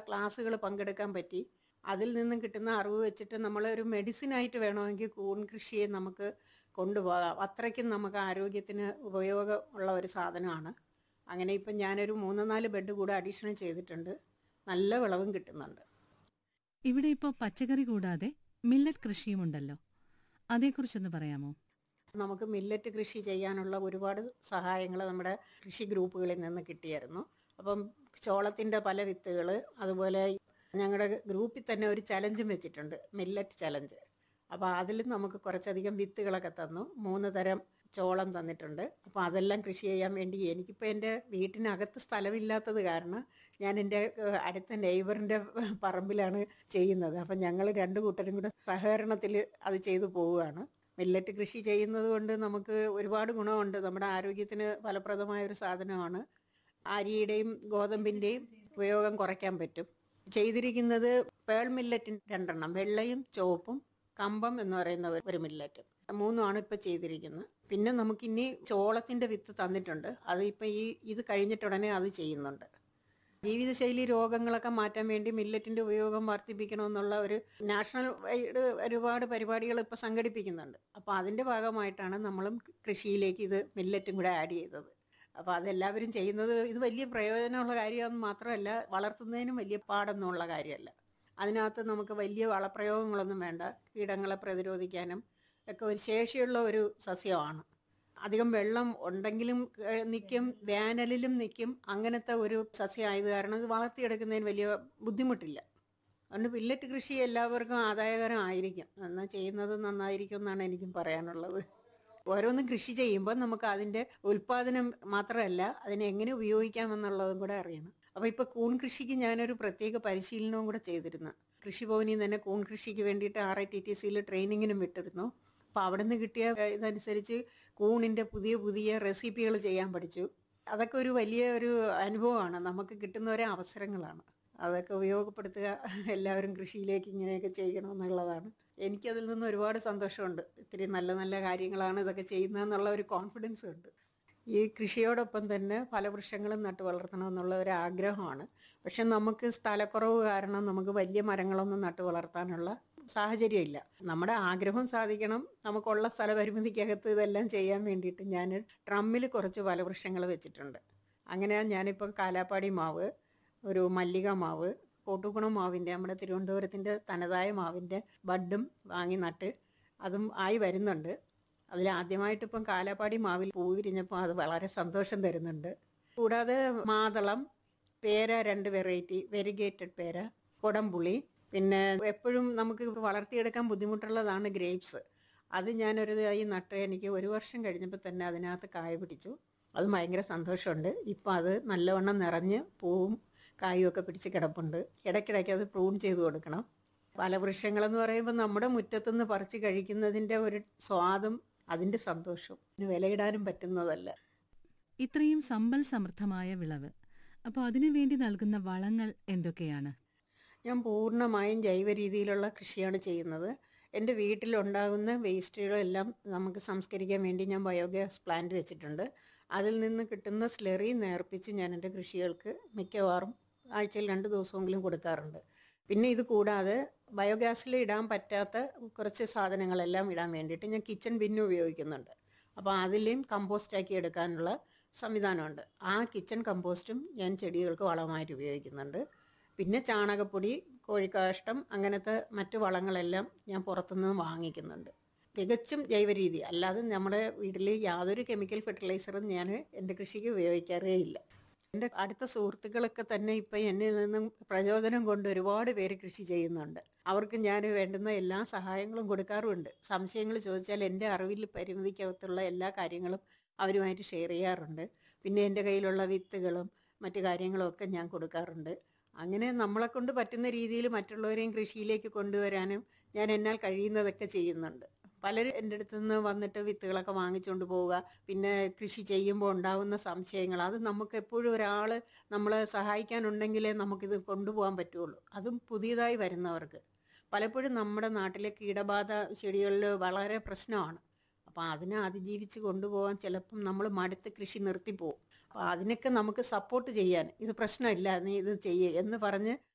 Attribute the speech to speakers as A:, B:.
A: ക്ലാസ്സുകൾ പങ്കെടുക്കാൻ പറ്റി അതിൽ നിന്നും കിട്ടുന്ന അറിവ് വെച്ചിട്ട് നമ്മൾ ഒരു മെഡിസിനായിട്ട് വേണമെങ്കിൽ കൂൺ കൃഷിയെ നമുക്ക് കൊണ്ടുപോകാം അത്രയ്ക്കും നമുക്ക് ആരോഗ്യത്തിന് ഉപയോഗമുള്ള ഒരു സാധനമാണ് അങ്ങനെ ഇപ്പം ഞാനൊരു മൂന്ന് നാല് ബെഡ് കൂടെ അഡീഷണൽ ചെയ്തിട്ടുണ്ട് നല്ല വിളവും കിട്ടുന്നുണ്ട്
B: ഇവിടെ ഇപ്പോൾ പച്ചക്കറി കൂടാതെ മില്ലറ്റ് കൃഷിയുമുണ്ടല്ലോ അതേക്കുറിച്ചൊന്ന് പറയാമോ
A: നമുക്ക് മില്ലറ്റ് കൃഷി ചെയ്യാനുള്ള ഒരുപാട് സഹായങ്ങൾ നമ്മുടെ കൃഷി ഗ്രൂപ്പുകളിൽ നിന്ന് കിട്ടിയായിരുന്നു അപ്പം ചോളത്തിൻ്റെ പല വിത്തുകൾ അതുപോലെ ഞങ്ങളുടെ ഗ്രൂപ്പിൽ തന്നെ ഒരു ചലഞ്ചും വെച്ചിട്ടുണ്ട് മില്ലറ്റ് ചലഞ്ച് അപ്പോൾ അതിൽ നമുക്ക് കുറച്ചധികം വിത്തുകളൊക്കെ തന്നു മൂന്ന് തരം ചോളം തന്നിട്ടുണ്ട് അപ്പോൾ അതെല്ലാം കൃഷി ചെയ്യാൻ വേണ്ടി എനിക്കിപ്പോൾ എൻ്റെ വീട്ടിനകത്ത് സ്ഥലമില്ലാത്തത് കാരണം ഞാൻ എൻ്റെ ഏഹ്, അടുത്ത നെയ്ബറിൻ്റെ പറമ്പിലാണ് ചെയ്യുന്നത് അപ്പം ഞങ്ങൾ രണ്ട് കൂട്ടരും കൂടെ സഹകരണത്തിൽ അത് ചെയ്തു പോവുകയാണ് മില്ലറ്റ് കൃഷി ചെയ്യുന്നത് കൊണ്ട് നമുക്ക് ഒരുപാട് ഗുണമുണ്ട് നമ്മുടെ ആരോഗ്യത്തിന് ഫലപ്രദമായ ഒരു സാധനമാണ് അരിയുടെയും ഗോതമ്പിൻ്റെയും ഉപയോഗം കുറയ്ക്കാൻ പറ്റും ചെയ്തിരിക്കുന്നത് പേൾ മില്ലറ്റിൻ രണ്ടെണ്ണം വെള്ളയും ചുവപ്പും കമ്പം എന്ന് പറയുന്ന ഒരു- ഒരു മില്ലറ്റ് മൂന്നുമാണ് ഇപ്പോൾ ചെയ്തിരിക്കുന്നത് പിന്നെ നമുക്കിനി ചോളത്തിൻ്റെ വിത്ത് തന്നിട്ടുണ്ട് അത് ഇപ്പം ഈ ഇത് കഴിഞ്ഞിട്ടുടനെ അത് ചെയ്യുന്നുണ്ട് ജീവിതശൈലി രോഗങ്ങളൊക്കെ മാറ്റാൻ വേണ്ടി മില്ലറ്റിന്റെ ഉപയോഗം വർദ്ധിപ്പിക്കണമെന്നുള്ള ഒരു നാഷണൽ വൈഡ് ഒരുപാട് പരിപാടികൾ ഇപ്പോൾ സംഘടിപ്പിക്കുന്നുണ്ട് അപ്പോൾ അതിൻ്റെ ഭാഗമായിട്ടാണ് നമ്മളും കൃഷിയിലേക്ക് ഇത് മില്ലറ്റും കൂടെ ആഡ് ചെയ്തത് അപ്പോൾ അതെല്ലാവരും ചെയ്യുന്നത് ഇത് വലിയ പ്രയോജനമുള്ള കാര്യമെന്ന് മാത്രമല്ല വളർത്തുന്നതിനും വലിയ പാടൊന്നുമുള്ള കാര്യമല്ല അതിനകത്ത് നമുക്ക് വലിയ വളപ്രയോഗങ്ങളൊന്നും വേണ്ട കീടങ്ങളെ പ്രതിരോധിക്കാനും ഒക്കെ ഒരു ശേഷിയുള്ള ഒരു സസ്യമാണ് അധികം വെള്ളം ഉണ്ടെങ്കിലും ഏഹ്, നിൽക്കും വേനലിലും നിൽക്കും അങ്ങനത്തെ ഒരു സസ്യമായത് കാരണം ഇത് വളർത്തിയെടുക്കുന്നതിന് വലിയ ബുദ്ധിമുട്ടില്ല അതുകൊണ്ട് പില്ലറ്റ് കൃഷി എല്ലാവർക്കും ആദായകരമായിരിക്കും എന്നാൽ ചെയ്യുന്നത് നന്നായിരിക്കും എന്നാണ് എനിക്കും പറയാനുള്ളത് ഓരോന്നും കൃഷി ചെയ്യുമ്പോൾ നമുക്ക് അതിൻ്റെ ഉൽപ്പാദനം മാത്രമല്ല അതിനെ എങ്ങനെ ഉപയോഗിക്കാമെന്നുള്ളതും കൂടെ അറിയണം അപ്പോൾ ഇപ്പോൾ കൂൺ കൃഷിക്ക് ഞാനൊരു പ്രത്യേക പരിശീലനവും കൂടെ ചെയ്തിരുന്നു കൃഷിഭവനിൽ നിന്ന് തന്നെ കൂൺ കൃഷിക്ക് വേണ്ടിയിട്ട് ആർ ഐ ടി ടി സിയിൽ ട്രെയിനിങ്ങിനും വിട്ടിരുന്നു അപ്പോൾ അവിടെ നിന്ന് കിട്ടിയ ഏഹ്, ഇതനുസരിച്ച് കൂണിൻ്റെ പുതിയ പുതിയ റെസിപ്പികൾ ചെയ്യാൻ പഠിച്ചു അതൊക്കെ ഒരു വലിയ ഒരു അനുഭവമാണ് നമുക്ക് കിട്ടുന്ന ഒരു അവസരങ്ങളാണ് അതൊക്കെ ഉപയോഗപ്പെടുത്തുക എല്ലാവരും കൃഷിയിലേക്ക് ഇങ്ങനെയൊക്കെ ചെയ്യണമെന്നുള്ളതാണ് എനിക്കതിൽ നിന്ന് ഒരുപാട് സന്തോഷമുണ്ട് ഇത്തിരി നല്ല നല്ല കാര്യങ്ങളാണ് ഇതൊക്കെ ചെയ്യുന്നതെന്നുള്ള ഒരു കോൺഫിഡൻസ് ഉണ്ട് ഈ കൃഷിയോടൊപ്പം തന്നെ പല വൃക്ഷങ്ങളും നട്ടു വളർത്തണമെന്നുള്ള ഒരു ആഗ്രഹമാണ് പക്ഷെ നമുക്ക് സ്ഥലക്കുറവ് കാരണം നമുക്ക് വലിയ മരങ്ങളൊന്നും നട്ടു വളർത്താനുള്ള സാഹചര്യമില്ല നമ്മുടെ ആഗ്രഹം സാധിക്കണം നമുക്കുള്ള സ്ഥലപരിമിതിക്കകത്ത് ഇതെല്ലാം ചെയ്യാൻ വേണ്ടിയിട്ട് ഞാൻ ട്രമ്മിൽ കുറച്ച് ഫലവൃക്ഷങ്ങൾ വെച്ചിട്ടുണ്ട് അങ്ങനെ ഞാനിപ്പം കാലാപ്പാടി മാവ് ഒരു മല്ലിക മാവ് കോട്ടുകുണം മാവിൻ്റെ നമ്മുടെ തിരുവനന്തപുരത്തിൻ്റെ തനതായ മാവിൻ്റെ ബഡും വാങ്ങി നട്ട് അതും ആയി വരുന്നുണ്ട് അതിൽ ആദ്യമായിട്ട് ഇപ്പം കാലാപ്പാടി മാവിൽ പൂ വിരിഞ്ഞപ്പോൾ അത് വളരെ സന്തോഷം തരുന്നുണ്ട് കൂടാതെ മാതളം പേര രണ്ട് വെറൈറ്റി വെരിഗേറ്റഡ് പേര കൊടംപുളി പിന്നെ എപ്പോഴും നമുക്ക് വളർത്തിയെടുക്കാൻ ബുദ്ധിമുട്ടുള്ളതാണ് ഗ്രേപ്സ് അത് ഞാനൊരു തൈ നട്ട് എനിക്ക് ഒരു വർഷം കഴിഞ്ഞപ്പോൾ തന്നെ അതിനകത്ത് കായ പിടിച്ചു അത് ഭയങ്കര സന്തോഷമുണ്ട് ഇപ്പം അത് നല്ലവണ്ണം നിറഞ്ഞ് പൂവും കായും ഒക്കെ പിടിച്ച് കിടപ്പുണ്ട് ഇടയ്ക്കിടയ്ക്ക് അത് പ്രൂൺ ചെയ്ത് കൊടുക്കണം പല വൃക്ഷങ്ങളെന്ന് പറയുമ്പോൾ നമ്മുടെ മുറ്റത്തുനിന്ന് പറിച്ച് കഴിക്കുന്നതിൻ്റെ ഒരു സ്വാദും അതിൻ്റെ സന്തോഷവും ഇതിന് വിലയിടാനും പറ്റുന്നതല്ല
B: ഇത്രയും സമ്പൽ സമൃദ്ധമായ വിളവ് അപ്പോൾ അതിനു വേണ്ടി നൽകുന്ന വളങ്ങൾ എന്തൊക്കെയാണ്
A: ഞാൻ പൂർണ്ണമായും ജൈവ രീതിയിലുള്ള കൃഷിയാണ് ചെയ്യുന്നത് എൻ്റെ വീട്ടിലുണ്ടാകുന്ന വേസ്റ്റുകളെല്ലാം നമുക്ക് സംസ്കരിക്കാൻ വേണ്ടി ഞാൻ ബയോഗ്യാസ് പ്ലാന്റ് വെച്ചിട്ടുണ്ട് അതിൽ നിന്ന് കിട്ടുന്ന സ്ലെറി നേർപ്പിച്ച് ഞാൻ എൻ്റെ കൃഷികൾക്ക് മിക്കവാറും ആഴ്ചയിൽ രണ്ട് ദിവസമെങ്കിലും കൊടുക്കാറുണ്ട് പിന്നെ ഇത് കൂടാതെ ബയോഗ്യാസിൽ ഇടാൻ പറ്റാത്ത കുറച്ച് സാധനങ്ങളെല്ലാം ഇടാൻ വേണ്ടിയിട്ട് ഞാൻ കിച്ചൺ ബിന്ന് ഉപയോഗിക്കുന്നുണ്ട് അപ്പോൾ അതിലെയും കമ്പോസ്റ്റാക്കി എടുക്കാനുള്ള സംവിധാനമുണ്ട് ആ കിച്ചൺ കമ്പോസ്റ്റും ഞാൻ ചെടികൾക്ക് വളമായിട്ട് ഉപയോഗിക്കുന്നുണ്ട് പിന്നെ ചാണകപ്പൊടി കോഴിക്കാഷ്ടം അങ്ങനത്തെ മറ്റു വളങ്ങളെല്ലാം ഞാൻ പുറത്തുനിന്ന് വാങ്ങിക്കുന്നുണ്ട് തികച്ചും ജൈവരീതി അല്ലാതെ നമ്മുടെ വീട്ടിൽ യാതൊരു കെമിക്കൽ ഫെർട്ടിലൈസറും ഞാൻ എൻ്റെ കൃഷിക്ക് ഉപയോഗിക്കാറേ ഇല്ല എൻ്റെ അടുത്ത സുഹൃത്തുക്കളൊക്കെ തന്നെ ഇപ്പം എന്നിൽ നിന്നും പ്രചോദനം കൊണ്ട് ഒരുപാട് പേര് കൃഷി ചെയ്യുന്നുണ്ട് അവർക്ക് ഞാൻ വേണ്ടുന്ന എല്ലാ സഹായങ്ങളും കൊടുക്കാറുമുണ്ട് സംശയങ്ങൾ ചോദിച്ചാൽ എൻ്റെ അറിവിൽ പരിമിതിക്കകത്തുള്ള എല്ലാ കാര്യങ്ങളും അവരുമായിട്ട് ഷെയർ ചെയ്യാറുണ്ട് പിന്നെ എൻ്റെ കയ്യിലുള്ള വിത്തുകളും മറ്റു കാര്യങ്ങളും ഒക്കെ ഞാൻ കൊടുക്കാറുണ്ട് അങ്ങനെ നമ്മളെ കൊണ്ട് പറ്റുന്ന രീതിയിൽ മറ്റുള്ളവരെയും കൃഷിയിലേക്ക് കൊണ്ടുവരാനും ഞാൻ എന്നാൽ കഴിയുന്നതൊക്കെ ചെയ്യുന്നുണ്ട് പലരും എൻ്റെ അടുത്ത് നിന്ന് വന്നിട്ട് വിത്തുകളൊക്കെ വാങ്ങിച്ചുകൊണ്ട് പോവുക പിന്നെ കൃഷി ചെയ്യുമ്പോൾ ഉണ്ടാകുന്ന സംശയങ്ങൾ അത് നമുക്ക് എപ്പോഴും ഒരാൾ നമ്മളെ സഹായിക്കാനുണ്ടെങ്കിലേ നമുക്കിത് കൊണ്ടുപോകാൻ പറ്റുള്ളൂ അതും പുതിയതായി വരുന്നവർക്ക് പലപ്പോഴും നമ്മുടെ നാട്ടിലെ കീടബാധ ചെടികളിൽ വളരെ പ്രശ്നമാണ് അപ്പോൾ അതിനെ അതിജീവിച്ച് കൊണ്ടുപോകാൻ ചിലപ്പം നമ്മൾ മടുത്ത് കൃഷി നിർത്തിപ്പോവും അപ്പോൾ അതിനൊക്കെ നമുക്ക് സപ്പോർട്ട് ചെയ്യാൻ ഇത് പ്രശ്നമില്ല നീ ഇത് ചെയ്യേ എന്ന് പറഞ്ഞ്